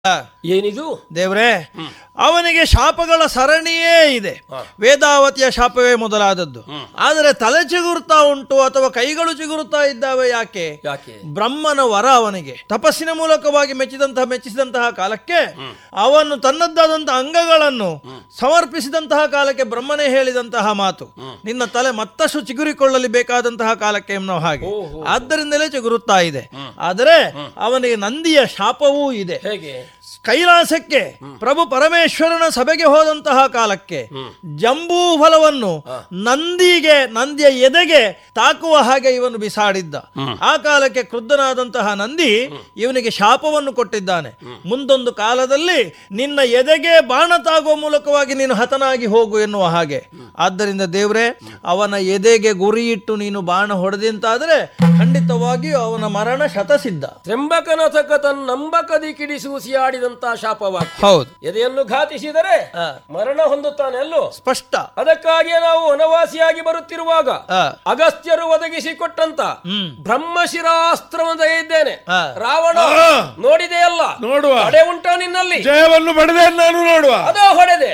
ಆ, ಏನಿದು ದೇವ್ರೇ ಅವನಿಗೆ ಶಾಪಗಳ ಸರಣಿಯೇ ಇದೆ ವೇದಾವತಿಯ ಶಾಪವೇ ಮೊದಲಾದದ್ದು ಆದರೆ ತಲೆ ಚಿಗುರುತ್ತಾ ಉಂಟು ಅಥವಾ ಕೈಗಳು ಚಿಗುರುತ್ತಾ ಇದ್ದಾವೆ ಯಾಕೆ ಯಾಕೆ ಬ್ರಹ್ಮನ ವರ ಅವನಿಗೆ ತಪಸ್ಸಿನ ಮೂಲಕವಾಗಿ ಮೆಚ್ಚಿದಂತಹ ಮೆಚ್ಚಿಸಿದಂತಹ ಕಾಲಕ್ಕೆ ಅವನು ತನ್ನದ್ದಾದಂತಹ ಅಂಗಗಳನ್ನು ಸಮರ್ಪಿಸಿದಂತಹ ಕಾಲಕ್ಕೆ ಬ್ರಹ್ಮನೇ ಹೇಳಿದಂತಹ ಮಾತು ನಿನ್ನ ತಲೆ ಮತ್ತಷ್ಟು ಚಿಗುರಿಕೊಳ್ಳಲಿ ಬೇಕಾದಂತಹ ಕಾಲಕ್ಕೆ ಎನ್ನುವ ಹಾಗೆ ಆದ್ದರಿಂದಲೇ ಚಿಗುರುತ್ತಾ ಇದೆ ಆದರೆ ಅವನಿಗೆ ನಂದಿಯ ಶಾಪವೂ ಇದೆ ಹೇಗೆ ಕೈಲಾಸಕ್ಕೆ ಪ್ರಭು ಪರಮೇಶ್ವರನ ಸಭೆಗೆ ಹೋದಂತಹ ಕಾಲಕ್ಕೆ ಜಂಬೂ ಫಲವನ್ನು ನಂದಿಗೆ ನಂದಿಯ ಎದೆಗೆ ತಾಕುವ ಹಾಗೆ ಇವನು ಬಿಸಾಡಿದ್ದ ಆ ಕಾಲಕ್ಕೆ ಕ್ರುದ್ಧನಾದಂತಹ ನಂದಿ ಇವನಿಗೆ ಶಾಪವನ್ನು ಕೊಟ್ಟಿದ್ದಾನೆ ಮುಂದೊಂದು ಕಾಲದಲ್ಲಿ ನಿನ್ನ ಎದೆಗೆ ಬಾಣ ತಾಗುವ ಮೂಲಕವಾಗಿ ನೀನು ಹತನಾಗಿ ಹೋಗು ಎನ್ನುವ ಹಾಗೆ ಆದ್ದರಿಂದ ದೇವ್ರೆ ಅವನ ಎದೆಗೆ ಗುರಿಯಿಟ್ಟು ನೀನು ಬಾಣ ಹೊಡೆದಿಂತಾದ್ರೆ ಖಂಡಿತವಾಗಿಯೂ ಅವನ ಮರಣ ಶತಸಿದ್ಧ ತ್ರ್ಯಂಬಕನ ತಕ್ಕ ತನ್ನ ನಂಬಕದಿ ಕಿಡಿಸೂಸಿಯಾಡಿದಂತ ಶಾಪವಾಕ್ಯ ಹೌದು ಎದೆಯನ್ನು ಘಾತಿಸಿದರೆ ಆ. ಮರಣ ಹೊಂದುತ್ತಾನೆ ಅಲ್ಲೋ ಸ್ಪಷ್ಟ ಅದಕ್ಕಾಗಿಯೇ ನಾವು ವನವಾಸಿಯಾಗಿ ಬರುತ್ತಿರುವಾಗ ಆ. ಅಗಸ್ತ್ಯರು ಒದಗಿಸಿಕೊಟ್ಟಂತ ಹ್ಮ್. ಬ್ರಹ್ಮಶಿರಾಸ್ತ್ರವನ್ನು ಇದ್ದೇನೆ ಆ. ರಾವಣ ನೋಡಿದೆಯಲ್ಲ ನೋಡುವ ತಡೆ ಉಂಟಾ ನಿನ್ನಲ್ಲಿ ಜಯವನ್ನು ಪಡೆದೆ ನಾನು ನೋಡುವ ಅದೋ ಹೊಡೆದೆ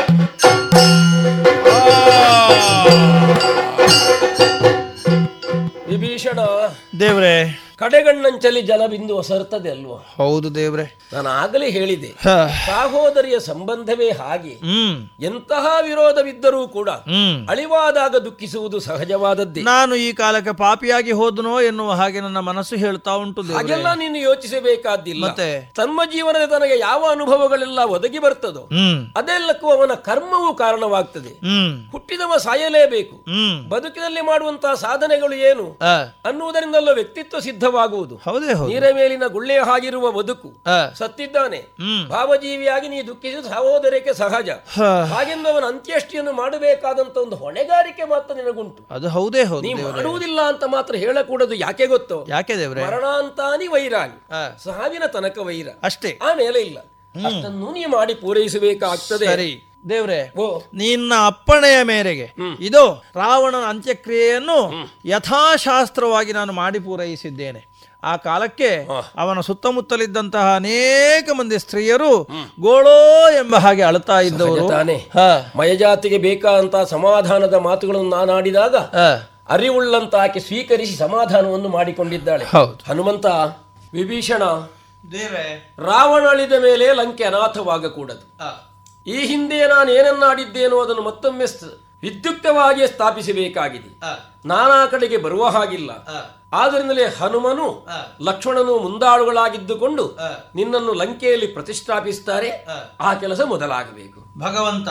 ವಿಭೀಷಣ ದೇವ್ರೆ ಕಡೆಗಣ್ಣಂಚಲಿ ಜಲ ಬಿಂದು ಹೊಸರ್ತದೆ ಅಲ್ವಾ ಹೌದು ದೇವ್ರೆ ನಾನು ಆಗಲೇ ಹೇಳಿದೆ ಹ. ಸಹೋದರಿಯ ಸಂಬಂಧವೇ ಹಾಗೆ ಹ್ಮ್ ಎಂತಹ ವಿರೋಧವಿದ್ದರೂ ಕೂಡ ಹ್ಮ್ ಅಳಿವಾದಾಗ ದುಃಖಿಸುವುದು ಸಹಜವಾದದ್ದೇ ನಾನು ಈ ಕಾಲಕ್ಕೆ ಪಾಪಿಯಾಗಿ ಹೋದನೋ ಎನ್ನುವ ಹಾಗೆ ನನ್ನ ಮನಸ್ಸು ಹೇಳ್ತಾ ಉಂಟು ದೇವ್ರೆ ಹಾಗೆಲ್ಲ ನೀನು ಯೋಚಿಸಬೇಕಾದ್ದಿಲ್ಲ ಮತ್ತೆ? ತಮ್ಮ ಜೀವನದ ತನಗೆ ಯಾವ ಅನುಭವಗಳೆಲ್ಲ ಒದಗಿ ಬರ್ತದೋ ಹ್ಮ್ ಅದೆಲ್ಲಕ್ಕೂ ಅವನ ಕರ್ಮವು ಕಾರಣವಾಗ್ತದೆ ಹ್ಮ್ ಹುಟ್ಟಿದವ ಸಾಯಲೇಬೇಕು ಹ್ಮ್ ಬದುಕಿನಲ್ಲಿ ಮಾಡುವಂತಹ ಸಾಧನೆಗಳು ಏನು ಆ, ಅನ್ನುವುದರಿಂದಲೂ ವ್ಯಕ್ತಿತ್ವ ಸಿದ್ಧವಾಗುವುದು ಹೌದೇ ಹೌದು ನೀರ ಮೇಲಿನ ಗುಳ್ಳೆಯ ಹಾಗಿರುವ ಬದುಕು ಆ, ಸತ್ತಿದ್ದಾನೆ ಹ್ಮ್ ಭಾವಜೀವಿಯಾಗಿ ನೀ ದುಃಖಿಸುವುದು ಸಹೋದರಕ್ಕೆ ಸಹಜ ಹ. ಹಾಗೆಂದು ಅವನ ಅಂತ್ಯಷ್ಟಿಯನ್ನು ಮಾಡಬೇಕಾದಂತ ಒಂದು ಹೊಣೆಗಾರಿಕೆ ಮಾತ್ರ ನಿನಗುಂಟು ಅದು ಹೌದೇ ಹೌದು ನೀ ದೇವ್ರೆ ಮಾಡುವುದಿಲ್ಲ ಅಂತ ಮಾತ್ರ ಹೇಳಕೂಡದು ಯಾಕೆ ಗೊತ್ತೋ ಯಾಕೆ ದೇವ್ರೆ ಮರಣಾಂತಾನಿ ವೈರಾನಿ ಆ, ಸಾವಿನ ತನಕ ವೈರ ಅಷ್ಟೇ ಆಮೇಲೆ ಇಲ್ಲ ಅಷ್ಟನ್ನು ನೀ ಮಾಡಿ ಪೂರೈಸಬೇಕಾಗ್ತದೆ ಸರಿ ದೇವ್ರೆ ಓ ನಿನ್ನ ಅಪ್ಪಣೆಯ ಮೇರೆಗೆ ಇದು ರಾವಣನ ಅಂತ್ಯಕ್ರಿಯೆಯನ್ನು ಯಥಾಶಾಸ್ತ್ರವಾಗಿ ನಾನು ಮಾಡಿ ಪೂರೈಸಿದ್ದೇನೆ ಆ ಕಾಲಕ್ಕೆ ಅವನ ಸುತ್ತಮುತ್ತಲಿದ್ದಂತಹ ಅನೇಕ ಮಂದಿ ಸ್ತ್ರೀಯರು ಗೋಳೋ ಎಂಬ ಹಾಗೆ ಅಳ್ತಾ ಇದ್ದವರು ತಾನೇ ಹ, ಮಯಜಾತಿಗೆ ಬೇಕಾದಂತಹ ಸಮಾಧಾನದ ಮಾತುಗಳನ್ನು ನಾನಾಡಿದಾಗ ಹ, ಅರಿವುಳ್ಳಂತ ಆಕೆ ಸ್ವೀಕರಿಸಿ ಸಮಾಧಾನವನ್ನು ಮಾಡಿಕೊಂಡಿದ್ದಾಳೆ ಹೌದು ಹನುಮಂತ ವಿಭೀಷಣ ದೇವ್ರೆ ರಾವಣ ಅಳಿದ ಮೇಲೆ ಲಂಕೆ ಅನಾಥವಾಗಕೂಡದು ಹ, ಈ ಹಿಂದೆ ನಾನು ಏನನ್ನಾಡಿದ್ದೇನೋ ಅದನ್ನು ಮತ್ತೊಮ್ಮೆ ಸ್- ವಿದ್ಯುಕ್ತವಾಗಿ ಸ್ಥಾಪಿಸಬೇಕಾಗಿದೆ ಹ, ನಾನಾ ಕಡೆಗೆ ಬರುವ ಹಾಗಿಲ್ಲ ಹ, ಆದ್ದರಿಂದಲೇ ಹನುಮನು ಹ. ಲಕ್ಷ್ಮಣನು ಮುಂದಾಳುಗಳಾಗಿದ್ದುಕೊಂಡು ಹ. ನಿನ್ನನ್ನು ಲಂಕೆಯಲ್ಲಿ ಪ್ರತಿಷ್ಠಾಪಿಸುತ್ತಾರೆ ಹ. ಆ ಕೆಲಸ ಮೊದಲಾಗಬೇಕು ಭಗವಂತ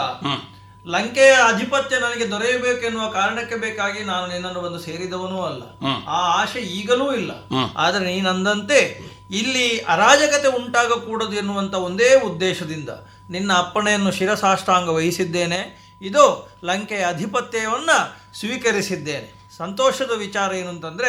ಲಂಕೆಯ ಅಧಿಪತ್ಯ ನನಗೆ ದೊರೆಯಬೇಕೆನ್ನುವ ಕಾರಣಕ್ಕೆ ಬೇಕಾಗಿ ನಾನು ನಿನ್ನನ್ನು ಬಂದು ಸೇರಿದವನೂ ಅಲ್ಲ ಆ ಆಶೆ ಈಗಲೂ ಇಲ್ಲ ಆದರೆ ನೀನಂದಂತೆ ಇಲ್ಲಿ ಅರಾಜಕತೆ ಉಂಟಾಗಕೂಡದು ಎನ್ನುವಂತ ಒಂದೇ ಉದ್ದೇಶದಿಂದ ನಿನ್ನ ಅಪ್ಪಣೆಯನ್ನು ಶಿರಸಾಷ್ಟಾಂಗ ವಹಿಸಿದ್ದೇನೆ ಇದು ಲಂಕೆಯ ಅಧಿಪತ್ಯವನ್ನ ಸ್ವೀಕರಿಸಿದ್ದೇನೆ ಸಂತೋಷದ ವಿಚಾರ ಏನು ಅಂತಂದ್ರೆ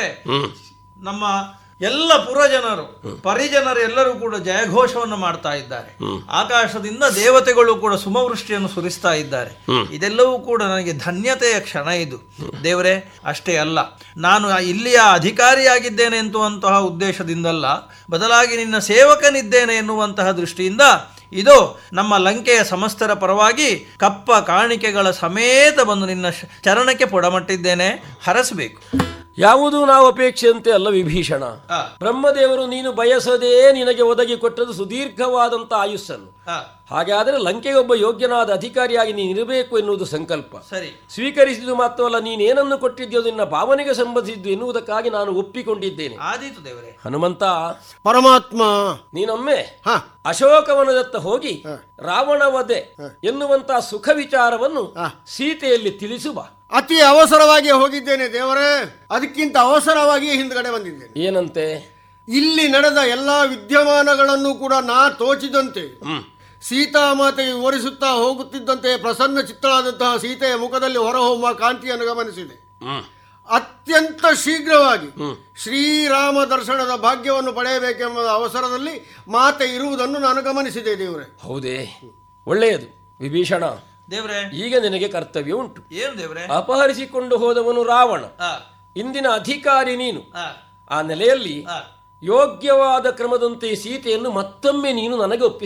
ನಮ್ಮ ಎಲ್ಲ ಪುರಜನರು ಪರಿಜನರು ಎಲ್ಲರೂ ಕೂಡ ಜಯಘೋಷವನ್ನು ಮಾಡ್ತಾ ಇದ್ದಾರೆ ಆಕಾಶದಿಂದ ದೇವತೆಗಳು ಕೂಡ ಸುಮವೃಷ್ಟಿಯನ್ನು ಸುರಿಸ್ತಾ ಇದ್ದಾರೆ ಇದೆಲ್ಲವೂ ಕೂಡ ನನಗೆ ಧನ್ಯತೆಯ ಕ್ಷಣ ಇದು ದೇವರೇ ಅಷ್ಟೇ ಅಲ್ಲ ನಾನು ಇಲ್ಲಿಯ ಅಧಿಕಾರಿಯಾಗಿದ್ದೇನೆ ಎನ್ನುವಂತಹ ಉದ್ದೇಶದಿಂದಲ್ಲ ಬದಲಾಗಿ ನಿನ್ನ ಸೇವಕನಿದ್ದೇನೆ ಎನ್ನುವಂತಹ ದೃಷ್ಟಿಯಿಂದ ಇದು ನಮ್ಮ ಲಂಕೆಯ ಸಮಸ್ತರ ಪರವಾಗಿ ಕಪ್ಪ ಕಾಣಿಕೆಗಳ ಸಮೇತ ಬಂದು ನಿನ್ನ ಶ- ಚರಣಕ್ಕೆ ಪೊಡಮಟ್ಟಿದ್ದೇನೆ ಹರಸಬೇಕು ಯಾವುದು ನಾವು ಅಪೇಕ್ಷೆಯಂತೆ ಅಲ್ಲ ವಿಭೀಷಣ ಆ. ಬ್ರಹ್ಮದೇವರು ನೀನು ಬಯಸದೇ ನಿನಗೆ ಒದಗಿ ಕೊಟ್ಟದ್ದು ಸುದೀರ್ಘವಾದಂತ ಆಯುಸ್ಸನ್ನು ಆ, ಹಾಗಾದರೆ ಲಂಕೆಗೆ ಒಬ್ಬ ಯೋಗ್ಯನಾದ ಅಧಿಕಾರಿಯಾಗಿ ನೀನು ಇರಬೇಕು ಎನ್ನುವುದು ಸಂಕಲ್ಪ ಸರಿ ಸ್ವೀಕರಿಸಿದ್ದು ಮಾತ್ರವಲ್ಲ ನೀನೇನನ್ನು ಕೊಟ್ಟಿದ್ಯೋ ನಿನ್ನ ಭಾವನೆಗೆ ಸಂಬಂಧಿಸಿದ್ದು ಎನ್ನುವುದಕ್ಕಾಗಿ ನಾನು ಒಪ್ಪಿಕೊಂಡಿದ್ದೇನೆ ಆದೀತು ದೇವರೇ ಹನುಮಂತ ಪರಮಾತ್ಮ ನೀನೊಮ್ಮೆ ಹ ಅಶೋಕವನದತ್ತ ಹೋಗಿ ರಾವಣ ವಧೆ ಎನ್ನುವಂತ ಸುಖ ವಿಚಾರವನ್ನು ಸೀತೆಯಲ್ಲಿ ತಿಳಿಸುವ ಅತಿ ಅವಸರವಾಗಿ ಹೋಗಿದ್ದೇನೆ ದೇವರೇ ಅದಕ್ಕಿಂತ ಅವಸರವಾಗಿ ಹಿಂದ್ಗಡೆ ಬಂದಿದ್ದೇನೆ ಏನಂತೆ ಇಲ್ಲಿ ನಡೆದ ಎಲ್ಲಾ ವಿದ್ಯಮಾನಗಳನ್ನು ಕೂಡ ನಾ ತೋಚಿದಂತೆ ಸೀತಾಮಾತೆಗೆ ವಿವರಿಸುತ್ತಾ ಹೋಗುತ್ತಿದ್ದಂತೆ ಪ್ರಸನ್ನ ಚಿತ್ತಳಾದಂತಹ ಸೀತೆಯ ಮುಖದಲ್ಲಿ ಹೊರಹೊಮ್ಮುವ ಕಾಂತಿಯನ್ನು ಗಮನಿಸಿದೆ ಅತ್ಯಂತ ಶೀಘ್ರವಾಗಿ ಶ್ರೀರಾಮ ದರ್ಶನದ ಭಾಗ್ಯವನ್ನು ಪಡೆಯಬೇಕೆಂಬ ಅವಸರದಲ್ಲಿ ಮಾತೆ ಇರುವುದನ್ನು ನಾನು ಗಮನಿಸಿದೆ ದೇವರೇ ಹೌದೇ ಒಳ್ಳೆಯದು ವಿಭೀಷಣ ದೇವ್ರೆ ಈಗ ನಿನಗೆ ಕರ್ತವ್ಯ ಉಂಟು ಏನು ದೇವ್ರೆ ಅಪಹರಿಸಿಕೊಂಡು ಹೋದವನು ರಾವಣ ಆ, ಇಂದಿನ ಅಧಿಕಾರಿ ನೀನು ಆ, ಆ ನೆಲೆಯಲ್ಲಿ ಆ, ಯೋಗ್ಯವಾದ ಕ್ರಮದಂತೆ ಸೀತೆಯನ್ನು ಮತ್ತೊಮ್ಮೆ ನೀನು ನನಗೆ ಒಪ್ಪಿಸಿ